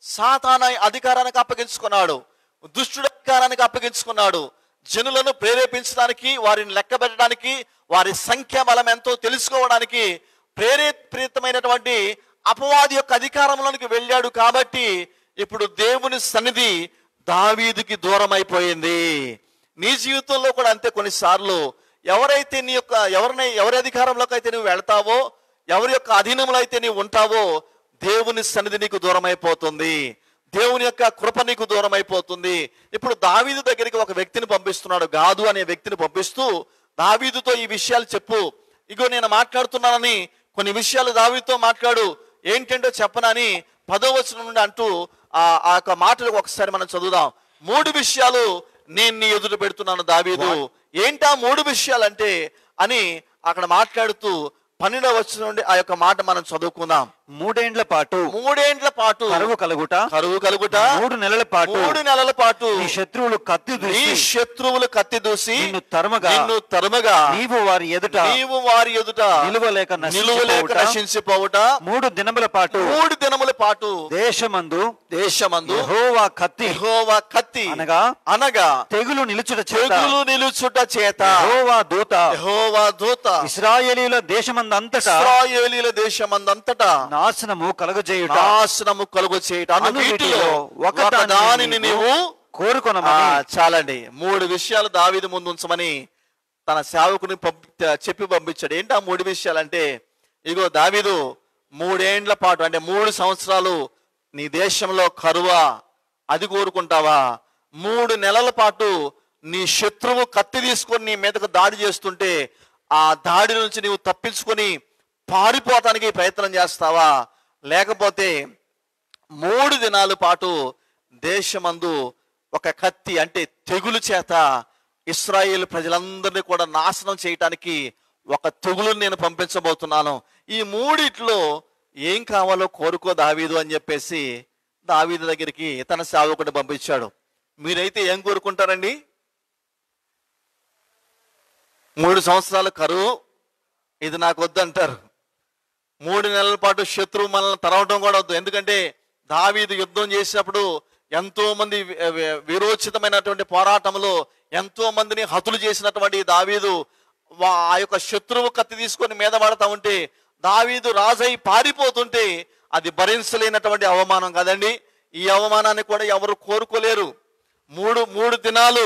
సాతాన అధికారానికి అప్పగించుకున్నాడు దుష్టుడు అధికారానికి అప్పగించుకున్నాడు జనులను ప్రేరేపించడానికి వారిని లెక్క పెట్టడానికి వారి సంఖ్య బలం ఎంతో తెలుసుకోవడానికి ప్రేరేపితమైనటువంటి అపవాది యొక్క అధికారంలోనికి వెళ్ళాడు కాబట్టి ఇప్పుడు దేవుని సన్నిధి దావీదుకి దూరం అయిపోయింది నీ జీవితంలో కూడా అంతే కొన్నిసార్లు ఎవరైతే నీ యొక్క ఎవరిని ఎవరి అధికారంలోకి అయితే నువ్వు వెళ్తావో ఎవరి యొక్క అధీనంలో అయితే నీవు ఉంటావో దేవుని సన్నిధి నీకు దూరం అయిపోతుంది దేవుని యొక్క కృప నీకు దూరం అయిపోతుంది ఇప్పుడు దావీదు దగ్గరికి ఒక వ్యక్తిని పంపిస్తున్నాడు గాదు అనే వ్యక్తిని పంపిస్తూ దావీదుతో ఈ విషయాలు చెప్పు ఇగో నేను మాట్లాడుతున్నానని కొన్ని విషయాలు దావీదుతో మాట్లాడు ఏంటంటో చెప్పనని పదో వచనం నుండి అంటూ ఆ ఆ యొక్క మాటలు ఒకసారి మనం చదువుదాం మూడు విషయాలు నేను నీ ఎదుట పెడుతున్నాను దావీదు ఏంటా మూడు విషయాలంటే అని అక్కడ మాట్లాడుతూ పన్నెండవ వచనం నుండి ఆ యొక్క మాట మనం చదువుకుందాం మూడేండ్ల పాటు మూడేండ్ల పాటు కరువు కలుగుట కరువు కలుగుట మూడు నెలల పాటు మూడు నెలల పాటు నీ శత్రువులు కత్తి నీ దూసి శత్రువులు కత్తి దూసి నిన్ను తరుమగా నిన్ను తరుమగా నీవు వారి ఎదుట నీవు వారి ఎదుట నిలువలేక నిలువలేక నశించిపోవుట నశించిపోవుట మూడు దినముల పాటు మూడు దినముల పాటు దేశమందు దేశమందు యెహోవా కత్తి యెహోవా కత్తి అనగా అనగా తెగులు నిలుచుట చేత తెగులు నిలుచుట చేత యెహోవా దూత యెహోవా దూత ఇస్రాయేలీల దేశమందంతటా ఇశ్రాయేలీల దేశమందంతటా నాశనము కలుగజేయుట నాశనము కలుగు చేయట అను అను వీటిలో వీటిలో ఒక దానిని నీవు కోరుకొనమని ఆ, చాలండి మూడు విషయాలు దావీదు ముందు ఉంచమని తన సేవకుని పంపి చెప్పి పంపించాడు ఏంటి ఆ మూడు విషయాలంటే ఇగో దావీదు మూడేండ్ల పాటు అంటే మూడు సంవత్సరాలు నీ దేశంలో కరువా అది కోరుకుంటావా మూడు నెలల పాటు నీ శత్రువు కత్తి తీసుకొని నీ మీదకు దాడి చేస్తుంటే ఆ దాడి నుంచి నీవు తప్పించుకొని పారిపోతానికి ప్రయత్నం చేస్తావా లేకపోతే మూడు దినాల పాటు దేశమందు ఒక కత్తి అంటే తెగులు చేత ఇస్రాయేల్ ప్రజలందరినీ కూడా నాశనం చేయటానికి ఒక తెగులు నేను పంపించబోతున్నాను ఈ మూడిట్లో ఏం కావాలో కోరుకో దావీదు అని చెప్పేసి దావీదు దగ్గరికి తన సేవకుడిని పంపించాడు మీరైతే ఏం కోరుకుంటారండి మూడు సంవత్సరాల కరువు ఇది నాకు వద్దంటారు మూడు నెలల పాటు శత్రువు మనల్ని తరవటం కూడా వద్దు ఎందుకంటే దావీదు యుద్ధం చేసినప్పుడు ఎంతో మంది వి- వి- వీరోచితమైనటువంటి పోరాటంలో ఎంతో మందిని హతులు చేసినటువంటి ఈ దావీదు వా- ఆ యొక్క శత్రువు కత్తి తీసుకొని మీద పడతా ఉంటే దావీదు రాజై పారిపోతుంటే అది భరించలేనటువంటి అవమానం కదండి ఈ అవమానాన్ని కూడా ఎవరు కోరుకోలేరు మూడు మూడు దినాలు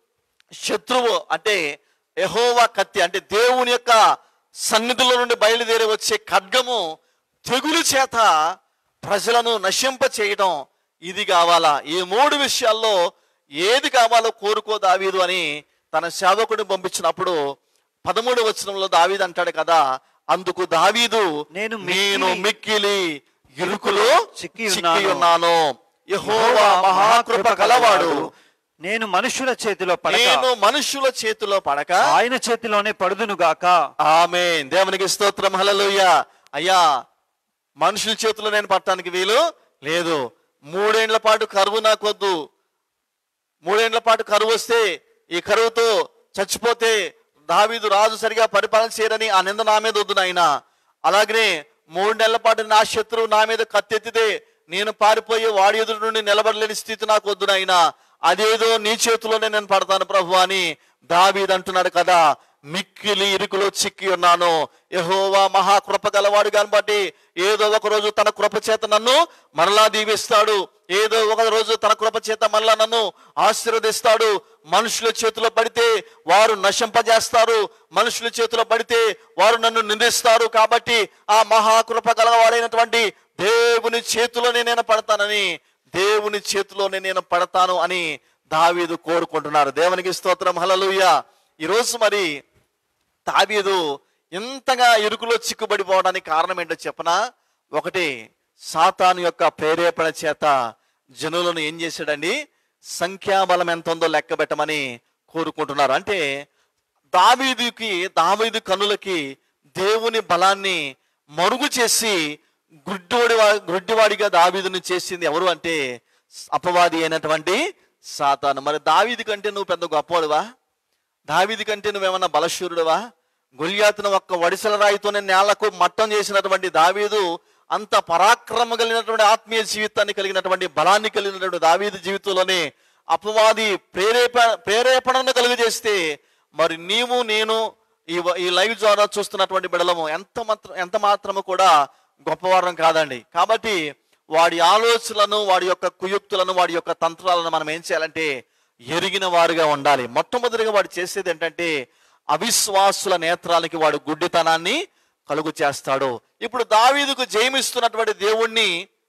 శత్రువు అంటే యెహోవా కత్తి అంటే దేవుని యొక్క సన్నిధిలో నుండి బయలుదేరి వచ్చే ఖడ్గము తెగులు చేత ప్రజలను నశింప చేయడం ఇది కావాలా ఈ మూడు విషయాల్లో ఏది కావాలో కోరుకో దావీదు అని తన సేవకుడిని పంపించినప్పుడు పదమూడు వచనంలో దావీదు అంటాడు కదా అందుకు దావీదు నేను నేను మిక్కిలి మిక్కిలి ఇరుకులో చిక్కి చిక్కి ఉన్నాను. ఉన్నాను యెహోవా మహాకృప కలవాడు నేను మనుషుల చేతిలో పడక నేను మనుషుల చేతిలో పడక ఆయన చేతిలోనే పడుదును గాక ఆమె దేవునికి స్తోత్రం హల్లెలూయా అయ్యా మనుషుల చేతిలో నేను పట్టడానికి వీలు లేదు మూడేండ్ల పాటు కరువు నాకొద్దు మూడేండ్ల పాటు కరువు వస్తే ఈ కరువుతో చచ్చిపోతే దావీదు రాజు సరిగా పరిపాలన చేయరని ఆ నింద నా మీద వద్దు నాయన అలాగనే మూడు నెలల పాటు నా శత్రువు నా మీద కత్తెత్తితే నేను పారిపోయి వాడి ఎదురు నుండి నిలబడలేని స్థితి నాకు వద్దు నాయన అదేదో నీ చేతిలోనే నేను పడతాను ప్రభు అని దావీదు అంటున్నాడు కదా మిక్కిలి ఇరుకులో చిక్కి ఉన్నాను యెహోవా మహాకృప గలవాడు బట్టి ఏదో ఒక రోజు తన కృప చేత నన్ను మరలా దీవిస్తాడు ఏదో ఒక రోజు తన కృప చేత మరలా నన్ను ఆశీర్వదిస్తాడు మనుషుల చేతిలో పడితే వారు నశింపజేస్తారు మనుషుల చేతిలో పడితే వారు నన్ను నిందిస్తారు కాబట్టి ఆ మహాకృప గలవాడైనటువంటి దేవుని చేతిలోనే నేను పడతానని దేవుని చేతిలోనే నేను పడతాను అని దావీదు కోరుకుంటున్నారు దేవునికి స్తోత్రం హలలుయ ఈరోజు మరి దావీదు ఇంతగా ఇరుకులో చిక్కుబడిపోవడానికి కారణం ఏంటో చెప్పనా ఒకటి సాతాను యొక్క ప్రేరేపణ చేత జనులను ఏం చేశాడండి సంఖ్యాబలం ఎంత ఉందో లెక్క పెట్టమని కోరుకుంటున్నారు అంటే దావీదుకి దావీదు కనులకి దేవుని బలాన్ని మరుగు చేసి గుడ్డివాడి గుడ్డివాడిగా దావీదుని చేసింది ఎవరు అంటే అపవాది అయినటువంటి సాతాను మరి దావీది కంటే నువ్వు పెద్ద గొప్పవాడువా దావీది కంటే నువ్వేమన్నా బలశూరుడువా గొల్యాతును ఒక్క వడిసెల రాయితోనే నేలకు మట్టం చేసినటువంటి దావీదు అంత పరాక్రమ కలిగినటువంటి ఆత్మీయ జీవితాన్ని కలిగినటువంటి బలాన్ని కలిగినటువంటి దావీదు జీవితంలోనే అపవాది ప్రేరేప ప్రేరేపణను కలుగజేస్తే మరి నీవు నేను ఈ వ- ఈ లైవ్ ద్వారా చూస్తున్నటువంటి బిడలము ఎంత మాత్రం ఎంత మాత్రము కూడా గొప్పవారం కాదండి కాబట్టి వాడి ఆలోచనలను వాడి యొక్క కుయుక్తులను వాడి యొక్క తంత్రాలను మనం ఏం చేయాలంటే ఎరిగిన వారుగా ఉండాలి మొట్టమొదటిగా వాడు చేసేది ఏంటంటే అవిశ్వాసుల నేత్రాలకి వాడు గుడ్డితనాన్ని కలుగు చేస్తాడు ఇప్పుడు దావీదుకు జయమిస్తున్నటువంటి దేవుణ్ణి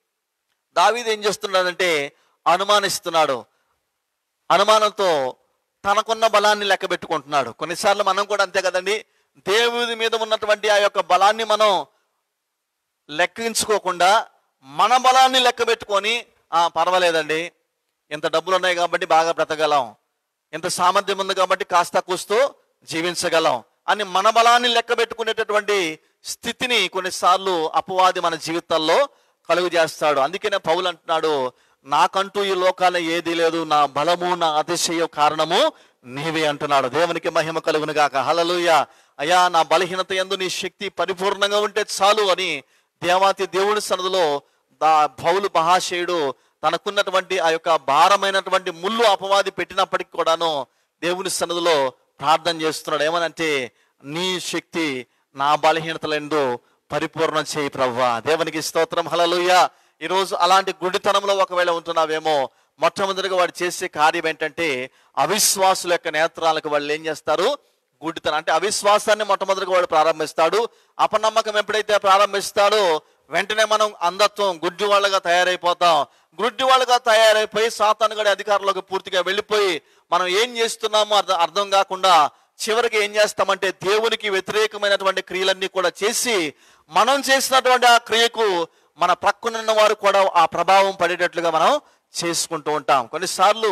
దావీదు ఏం చేస్తున్నాడంటే అనుమానిస్తున్నాడు అనుమానంతో తనకున్న బలాన్ని లెక్క పెట్టుకుంటున్నాడు కొన్నిసార్లు మనం కూడా అంతే కదండి దేవుడి మీద ఉన్నటువంటి ఆ యొక్క బలాన్ని మనం లెక్కించుకోకుండా మన బలాన్ని లెక్క పెట్టుకొని "ఆ, పర్వాలేదండి ఇంత డబ్బులు ఉన్నాయి కాబట్టి బాగా బ్రతకగలం ఇంత సామర్థ్యం ఉంది కాబట్టి కాస్త కూస్తూ జీవించగలం అని మన బలాన్ని లెక్క పెట్టుకునేటటువంటి స్థితిని కొన్నిసార్లు అపవాది మన జీవితాల్లో కలుగు చేస్తాడు అందుకనే పౌలు అంటున్నాడు నాకంటూ ఈ లోకాల ఏది లేదు నా బలము నా అతిశయ కారణము నీవే అంటున్నాడు దేవునికి మహిమ కలుగును గాక హలలుయ అయా నా బలహీనత ఎందు నీ శక్తి పరిపూర్ణంగా ఉంటే చాలు అని దేవాతి దేవుడి సన్నదిలో దా పౌలు మహాశయుడు తనకున్నటువంటి ఆ యొక్క భారమైనటువంటి ముళ్ళు అపవాది పెట్టినప్పటికి కూడాను దేవుని సన్నదిలో ప్రార్థన చేస్తున్నాడు ఏమనంటే నీ శక్తి నా బలహీనతలందు పరిపూర్ణం చేయి ప్రవ్వా దేవునికి స్తోత్రం హలలుయ ఈరోజు అలాంటి గుడితనంలో ఒకవేళ ఉంటున్నావేమో మొట్టమొదటిగా వాడు చేసే కార్యం ఏంటంటే అవిశ్వాసుల యొక్క నేత్రాలకు వాళ్ళు ఏం చేస్తారు గుడ్డితనం అంటే అవిశ్వాసాన్ని మొట్టమొదటిగా వాడు ప్రారంభిస్తాడు అపనమ్మకం ఎప్పుడైతే ప్రారంభిస్తాడో వెంటనే మనం అంధత్వం గుడ్డి వాళ్ళగా తయారైపోతాం గుడ్డి వాళ్ళగా తయారైపోయి సాతానుగడి అధికారంలోకి పూర్తిగా వెళ్ళిపోయి మనం ఏం చేస్తున్నామో అర్థం అర్థం కాకుండా చివరికి ఏం చేస్తామంటే దేవునికి వ్యతిరేకమైనటువంటి క్రియలన్నీ కూడా చేసి మనం చేసినటువంటి ఆ క్రియకు మన ప్రక్కనున్న వారు కూడా ఆ ప్రభావం పడేటట్లుగా మనం చేసుకుంటూ ఉంటాం కొన్నిసార్లు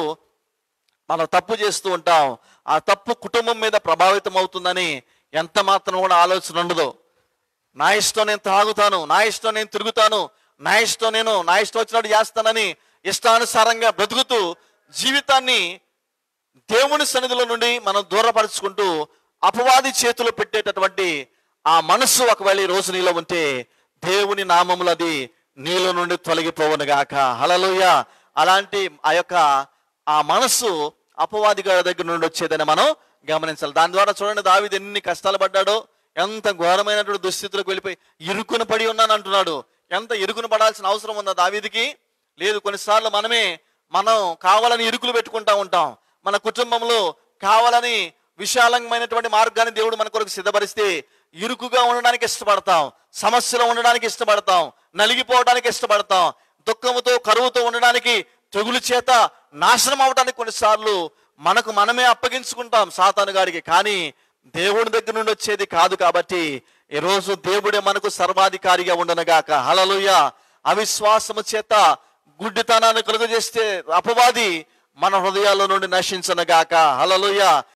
మనం తప్పు చేస్తూ ఉంటాం ఆ తప్పు కుటుంబం మీద ప్రభావితం అవుతుందని ఎంత మాత్రం కూడా ఆలోచన ఉండదు నా ఇష్టం నేను తాగుతాను నా ఇష్టం నేను తిరుగుతాను నా ఇష్టం నేను నా ఇష్టం వచ్చినట్టు చేస్తానని ఇష్టానుసారంగా బ్రతుకుతూ జీవితాన్ని దేవుని సన్నిధిలో నుండి మనం దూరపరుచుకుంటూ అపవాది చేతులు పెట్టేటటువంటి ఆ మనస్సు ఒకవేళ ఈ రోజు నీలో ఉంటే దేవుని నామములు అది నీలో నుండి తొలగిపోవును గాక హలలుయ అలాంటి ఆ యొక్క ఆ మనస్సు అపవాది గారి దగ్గర నుండి వచ్చేదని మనం గమనించాలి దాని ద్వారా చూడండి దావిది ఎన్ని కష్టాలు పడ్డాడో ఎంత ఘోరమైనటువంటి దుస్థితిలోకి వెళ్ళిపోయి ఇరుకున పడి ఉన్నాను అంటున్నాడు ఎంత ఇరుకున పడాల్సిన అవసరం ఉందా దావీదికి లేదు కొన్నిసార్లు మనమే మనం కావాలని ఇరుకులు పెట్టుకుంటా ఉంటాం మన కుటుంబంలో కావాలని విశాలమైనటువంటి మార్గాన్ని దేవుడు మన కొరకు సిద్ధపరిస్తే ఇరుకుగా ఉండడానికి ఇష్టపడతాం సమస్యలో ఉండడానికి ఇష్టపడతాం నలిగిపోవడానికి ఇష్టపడతాం దుఃఖముతో కరువుతో ఉండడానికి తెగులు చేత నాశనం అవడానికి కొన్నిసార్లు మనకు మనమే అప్పగించుకుంటాం సాతాను గారికి కానీ దేవుడి దగ్గర నుండి వచ్చేది కాదు కాబట్టి ఈరోజు దేవుడే మనకు సర్వాధికారిగా ఉండనుగాక హలలుయ అవిశ్వాసము చేత గుడ్డితనాన్ని కలుగజేస్తే అపవాది మన హృదయాల్లో నుండి నశించనుగాక హలలుయ